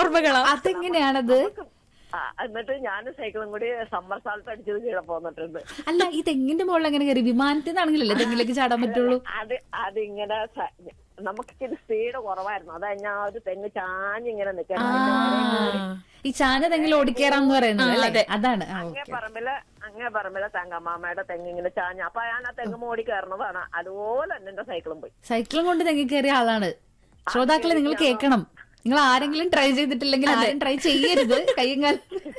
ഓർമ്മകളാ അതെങ്ങനെയാണത് ആ, എന്നിട്ട് ഞാനും സൈക്കിളും കൂടി സമ്മർ സാൾട്ട് അടിച്ചത് കീഴെ പോന്നിട്ടുണ്ട് അല്ല ഈ തെങ്ങിന്റെ മുകളിൽ എങ്ങനെ കയറി വിമാനത്തിൽ നിന്നാണെങ്കിലല്ലേ തെങ്ങിലേക്ക് ചാടാൻ പറ്റുള്ളൂ അത് അതിങ്ങനെ സ- നമുക്കിച്ചിരി സ്പീഡ് കുറവായിരുന്നു അതാ ഞാൻ ഒരു തെങ്ങ് ചാഞ്ഞിങ്ങനെ നിൽക്കണം ഈ ചാന തെങ്ങിൽ ഓടിക്കേറാന്ന് പറയുന്നത് അല്ലേ അതാണ് ആ, അങ്ങേ ഓക്കേ. പറമ്പില് അങ്ങേ പറമ്പിലെ തെങ്ങമ്മാമ്മയുടെ തെങ്ങ് ഇങ്ങനെ ചാഞ്ഞ അപ്പൊ ഞാൻ ആ തെങ്ങ് മോടി കയറുന്നതാണ് അതുപോലെ തന്നെ എന്റെ സൈക്കിളും പോയി സൈക്കിളും കൊണ്ട് തെങ്ങിൽ കയറിയ ആളാണ് ശ്രോതാക്കളെ നിങ്ങൾ കേൾക്കണം നിങ്ങൾ ആരെങ്കിലും ട്രൈ ചെയ്തിട്ടില്ലെങ്കിൽ ആരും ട്രൈ ചെയ്യരുത് കയ്യും കാലം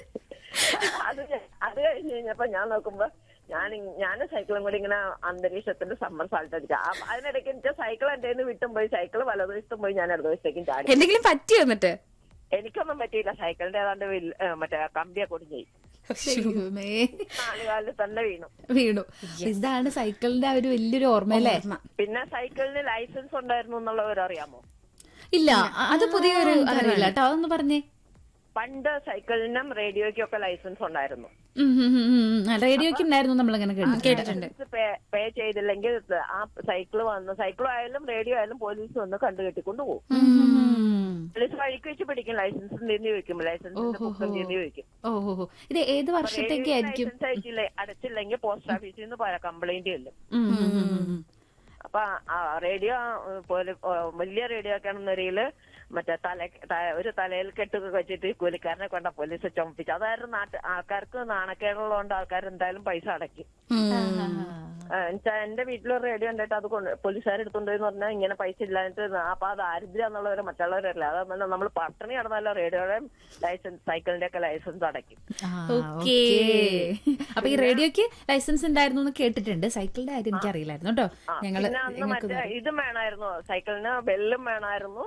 അത് കഴി- അത് കഴിഞ്ഞ് കഴിഞ്ഞപ്പോ ഞാൻ നോക്കുമ്പോ ഞാൻ ഞാൻ സൈക്കിളും കൂടി ഇങ്ങനെ അന്തരീക്ഷത്തിന്റെ സമ്മർ സാൾട്ട് അടിച്ച അതിനിടയ്ക്ക് എനിക്ക് സൈക്കിൾ എന്റെ കയ്യിൽ നിന്ന് വിട്ടും പോയി സൈക്കിൾ വലതുവശത്തും പോയി ഞാൻ ഇടതുവശത്തേക്കും ചാടി എന്തെങ്കിലും പറ്റിയോ എന്നിട്ട് എനിക്കൊന്നും പറ്റിയില്ല സൈക്കിളിന്റെ ഏതാണ്ട് വിൽ- ഏ, മറ്റേ കമ്പിയെ കൊടുങ്ങി ദൈവമേ. നാലുകാലിൽ തന്നെ വീണു വീണു ഇതാണ് സൈക്കിളിന്റെ ആ ഒരു വലിയൊരു ഓർമ്മയല്ലേ പിന്നെ സൈക്കിളിന് ലൈസൻസ് ഉണ്ടായിരുന്നു എന്നുള്ളവർ അറിയാമോ ഇല്ല അ- അത് പുതിയൊരു അറിയില്ല കേട്ടോ അതൊന്ന് പറഞ്ഞേ പണ്ട് സൈക്കിളിനും റേഡിയോയ്ക്കും ഒക്കെ ലൈസൻസ് ഉണ്ടായിരുന്നു ഉം, ഉം, ഉം, ഉം, ഉം. ആ, റേഡിയോയ്ക്ക് ഉണ്ടായിരുന്നു നമ്മളിങ്ങനെ കേട്ടിട്ടുണ്ട് ലൈസൻസ് പേ- പേ ചെയ്തില്ലെങ്കിൽ ആ സൈക്കിൾ വന്ന് സൈക്കിൾ ആയാലും റേഡിയോ ആയാലും പോലീസ് വന്ന് കണ്ടുകെട്ടിക്കൊണ്ട് പോകും ഉം. പോലീസ് വഴിക്ക് വെച്ച് പിടിക്കും ലൈസൻസ് നീന്തി വെക്കും ലൈസൻസിന്റെ പുസ്തകം നീന്തി വെക്കും ഓ ഓ ഓ. ഇത് ഏത് വർഷത്തേക്ക് ആയിരിക്കും ലൈസൻസ് അയച്ചില്ല അടച്ചില്ലെങ്കിൽ പോസ്റ്റ് ഓഫീസിൽ നിന്ന് കംപ്ലൈന്റ് ചെല്ലും ഉം, ഉം, ഉം, ഉം, ഉം. അപ്പൊ ആ റേഡിയോ പോലെ വലിയ റേഡിയോ ഒക്കെ ആണെന്നറിയില് മറ്റേ തല ത- ഒരു തലയിൽ കെട്ടൊക്കെ വെച്ചിട്ട് കൂലിക്കാരനെ കൊണ്ട പോലീസ് ചുമപ്പിച്ചു അതായത് നാട്ട് ആൾക്കാർക്ക് നാണക്കേടുള്ളതുകൊണ്ട് ആൾക്കാർ എന്തായാലും പൈസ അടയ്ക്കും ആ, എന്നുവെച്ചാ എന്റെ വീട്ടിലൊരു റേഡിയോ ഉണ്ടായിട്ട് അത് കൊണ്ട് പോലീസുകാർ എടുത്തോണ്ട് എന്ന് പറഞ്ഞാൽ ഇങ്ങനെ പൈസ ഇല്ലാഞ്ഞിട്ട് അപ്പൊ അത് ദാരിദ്ര്യം എന്നുള്ളവരെ മറ്റുള്ളവരല്ല അതാണ് നമ്മൾ പട്ടണി നടന്നാലോ റേഡിയോയുടെ ലൈസൻസ് സൈക്കിളിന്റെ ഒക്കെ ലൈസൻസ് അടയ്ക്കും ആ, ഓക്കേ. ഓക്കേ. അപ്പൊ ഈ റേഡിയോക്ക് ലൈസൻസ് ഉണ്ടായിരുന്നു എന്ന് കേട്ടിട്ടുണ്ട് സൈക്കിളിന്റെ കാര്യം എനിക്ക് അറിയില്ലായിരുന്നു കേട്ടോ ആ, ഞങ്ങള് പിന്നെ അന്ന് ഞങ്ങൾക്ക് മറ്റേ ഇതും വേണമായിരുന്നു സൈക്കിളിന് ബെല്ലും വേണമായിരുന്നു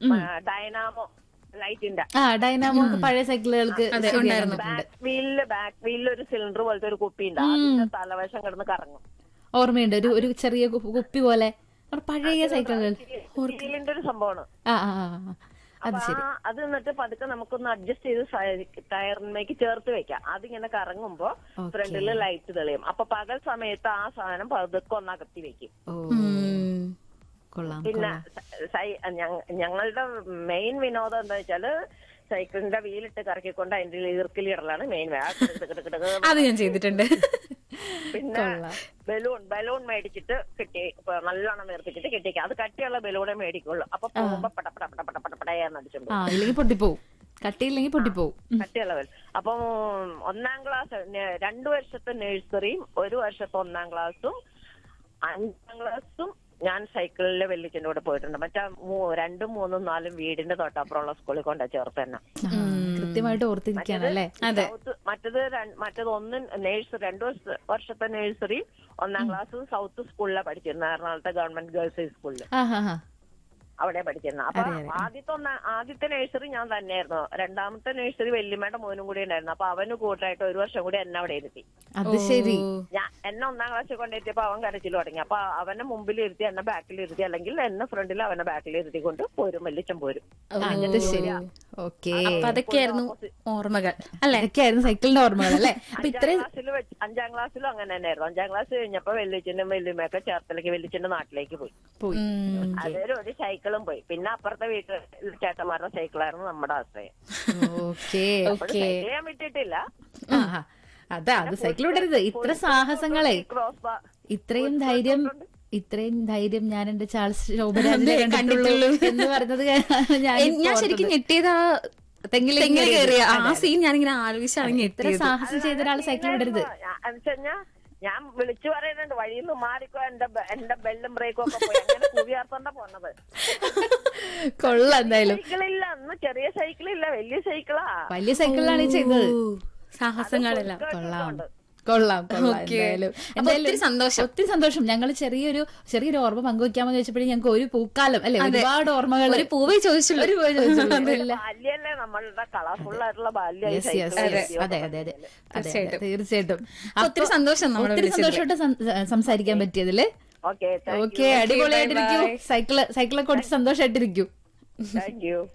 ഡൈനാമോ ലൈറ്റിന്റെ ആ ഡൈനാമോ ഒക്കെ പഴയ സൈക്കിളുകൾക്ക് ശരിയാക്കാൻ പറ്റുന്നുണ്ട് ബാക്ക് വീലില് ബാക്ക് വീലിൽ ഒരു സിലിണ്ടർ പോലത്തെ ഒരു കുപ്പി ഉണ്ട് അതിന്റെ തലവശം കിടന്ന് കറങ്ങും ഓർമ്മയുണ്ട് ഒരു ഒരു ചെറിയ കു- കുപ്പി പോലെ നമ്മുടെ പഴയ സൈക്കിളുകൾ വീലിന്റെ ഒരു സംഭവമാണ് ആ ആ ആ, ആ. അത് അപ്പൊ ശരി ആ- അത് എന്നിട്ട് പതുക്കെ നമുക്കൊന്ന് അഡ്ജസ്റ്റ് ചെയ്ത് സൈ- ടയറിലേക്ക് ചേർത്ത് വെക്കാം അതിങ്ങനെ കറങ്ങുമ്പോ Okay. ഫ്രണ്ടില് ലൈറ്റ് തെളിയും അപ്പൊ പകൽ സമയത്ത് ആ സാധനം പതുക്കെ ഒന്ന് അകത്തി വെക്കും ഓ കൊള്ളാം പിന്നെ കൊള്ളാം സ- സൈ- ഞങ്ങ- ഞങ്ങളുടെ മെയിൻ വിനോദം എന്താ വെച്ചാല് സൈക്കിളിന്റെ വീലിട്ട് കറക്കിക്കൊണ്ട് അതിന്റെ ഈർക്കിലിടലാണ് മെയിൻ അത് ഞാൻ ചെയ്തിട്ടുണ്ട് പിന്നെ ബലൂൺ ബലൂൺ മേടിച്ചിട്ട് കെട്ടി ഇപ്പൊ നല്ലോണം വീർപ്പിച്ചിട്ട് കെട്ടിക്കാം അത് കട്ടിയുള്ള ബലൂണേ മേടിക്കുള്ളൂ അപ്പൊ പോകുമ്പോ പട പട പട പട പട പടയാന്ന് അടിച്ചോണ്ട് ആ ഇല്ലെങ്കിൽ പൊട്ടിപ്പോവും കട്ടിയില്ലെങ്കിൽ പൊട്ടിപ്പോവും കട്ടിയുള്ള ബലൂൺ അപ്പം ഒന്നാം ക്ലാസ് നെ- രണ്ടു വർഷത്തെ നഴ്സറിയും ഒരു വർഷത്തെ ഒന്നാം ക്ലാസ്സും അഞ്ചാം ക്ലാസ്സും ഞാൻ സൈക്കിളിലെ വെല്ലിച്ചിന്റെ കൂടെ പോയിട്ടുണ്ട് മറ്റേ മൂ- രണ്ടും മൂന്നും നാലും വീടിന്റെ തൊട്ടപ്പുറമുള്ള സ്കൂളിൽ കൊണ്ട ചേർത്ത് തന്നെ ആ, കൃത്യമായിട്ട് ഓർത്തിരിക്കാണല്ലേ അതെ സൗത്ത് മറ്റത് രണ്ട്- മറ്റത് ഒന്ന് നേഴ്സറി രണ്ടു വർഷ- വർഷത്തെ നഴ്സറി ഒന്നാം ക്ലാസ് സൗത്ത് സ്കൂളിലാണ് പഠിച്ചിരുന്നത് എറണാകുളത്തെ ഗവൺമെന്റ് ഗേൾസ് ഹൈസ്കൂളിൽ ആ ഹാ ഹാ അവിടെ പഠിച്ചിരുന്നത് അപ്പൊ ആദ്യത്തെ ഒന്ന ആദ്യത്തെ നഴ്സറി ഞാൻ തന്നെയായിരുന്നു രണ്ടാമത്തെ നഴ്സറി വല്യമ്മയുടെ മോനും കൂടി ഉണ്ടായിരുന്നു അപ്പൊ അവന് കൂട്ടായിട്ട് ഒരു വർഷം കൂടി എന്നെ അവിടെ ഇരുത്തി അത് ശരി ഞാൻ എന്നെ ഒന്നാം ക്ലാസ്സിൽ കൊണ്ടിരുത്തിയപ്പോ അവൻ കരച്ചിൽ തുടങ്ങി അപ്പൊ അവനെ മുമ്പിൽ ഇരുത്തി എന്നെ ബാക്കിൽ ഇരുത്തി അല്ലെങ്കിൽ എന്നെ ഫ്രണ്ടിൽ അവനെ ബാക്കിൽ ഇരുത്തിക്കൊണ്ട് പോരും വലിച്ചം പോരും അത് ശരി ഓക്കെ അപ്പൊ അതൊക്കെയായിരുന്നു ഓർമ്മകൾ അല്ലെ അതൊക്കെയായിരുന്നു സൈക്കിളിന്റെ ഓർമ്മകൾ അല്ലേ അപ്പൊ അഞ്ചാം ഇത്രയും ക്ലാസ്സിൽ വെച്ച് അഞ്ചാം ക്ലാസ്സിലും അങ്ങനെ തന്നെയായിരുന്നു അഞ്ചാം ക്ലാസ് കഴിഞ്ഞപ്പോ വെല്ലിച്ചനും വെല്ലുമ്മയൊക്കെ ചേർത്തലേക്ക് വെല്ലിച്ചന്റെ നാട്ടിലേക്ക് പോയി പോയി അതൊരു ഒരു സൈക്കിളും പോയി പിന്നെ അപ്പുറത്തെ വീട്ടിൽ ചേട്ടന്മാരുടെ സൈക്കിളായിരുന്നു നമ്മുടെ ആശ്രയം ഓക്കെ അപ്പോൾ സൈക്കിൾ ചെയ്യാൻ വിട്ടിട്ടില്ല അതാ അത് സൈക്കിൾ വിടരുത് ഇത്ര സാഹസങ്ങളെ ക്രോസ് ബാ ഇത്രയും ധൈര്യം ഇത്രയും ധൈര്യം ഞാൻ എന്റെ ചാൾസ് ശോഭരാജിനെ കണ്ടിട്ടുള്ളൂ എന്ന് പറഞ്ഞത് ഞാൻ ഞാൻ ശരിക്കും ഞെട്ടിയത് ആ തെങ്ങിലേക്ക് തെങ്ങിൽ കയറിയ ആ അതെ, അതെ. സീൻ ഞാനിങ്ങനെ ആലോചിച്ചാണ് ഇത്ര ഞെട്ടിയത് സാഹസം ചെയ്ത ഒരാൾ സൈക്കിൾ വിടരുത് എന്നുവെച്ചാ ഞാൻ വിളിച്ചു പറയുന്നുണ്ട് വഴിയിൽ നിന്ന് മാറിക്കോ എന്റെ ബെ- എന്റെ ബെല്ലും ബ്രേക്കും ഒക്കെ പോയി അങ്ങനെ കുവിയാർത്തോണ്ട പോണത് കൊള്ളാം എന്തായാലും സൈക്കിളില്ല അന്ന് ചെറിയ സൈക്കിളില്ല വലിയ സൈക്കിളാ വലിയ സൈക്കിളിലാണ് ഈ ചെയ്തത് ഓ, സാഹസങ്ങളെല്ലാം കൊള്ളാം കൊള്ളാം കൊള്ളാം ഓക്കേ. എന്തായാലും അപ്പൊ എന്തായാലും ഒത്തിരി സന്തോഷം. ഒത്തിരി സന്തോഷം ഞങ്ങൾ ചെറിയൊരു ചെറിയൊരു ഓർമ്മ പങ്കുവെക്കാമെന്ന് ചോദിച്ചപ്പോഴേ ഞങ്ങൾക്ക് ഒരു പൂക്കാലം അല്ലെ ഒരുപാട് ഓർമ്മകൾ ഒരു പൂവേ ചോദിച്ചുള്ളൂ ഒരു പൂവേ ചോദിച്ചുള്ളൂ. ഇല്ല. ബാല്യല്ലേ നമ്മളുടെ കളർഫുൾ ആയിട്ടുള്ള ബാല്യം ഈ Yes, yes, സൈക്കിൾ yes. അതെ അതെ അതെ അതെ തീർച്ചയായിട്ടും. തീർച്ചയായിട്ടും ഒത്തിരി അപ്പൊ സന്തോഷം നമ്മളെ ഒത്തിരി വിളിച്ചതില്. സന്തോഷമായിട്ട് സം- സംസാരിക്കാൻ പറ്റിയതില് ഓക്കെ ഓക്കെ അടിപൊളിയായിട്ടിരിക്കൂ സൈക്കിള് സൈക്കിളൊക്കെ ഓടിച്ച് സന്തോഷമായിട്ടിരിക്കൂ താങ്ക് യു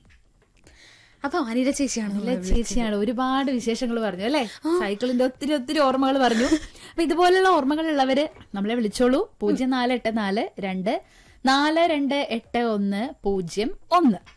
അപ്പൊ അനില ചേച്ചിയാണ് നല്ല ചേച്ചിയാണ് ഒരുപാട് വിശേഷങ്ങൾ പറഞ്ഞു അല്ലെ സൈക്കിളിന്റെ ഒത്തിരി ഒത്തിരി ഓർമ്മകൾ പറഞ്ഞു അപ്പൊ ഇതുപോലുള്ള ഓർമ്മകളുള്ളവര് നമ്മളെ വിളിച്ചോളൂ പൂജ്യം നാല് എട്ട് നാല് രണ്ട് നാല് രണ്ട് എട്ട് ഒന്ന് പൂജ്യം ഒന്ന്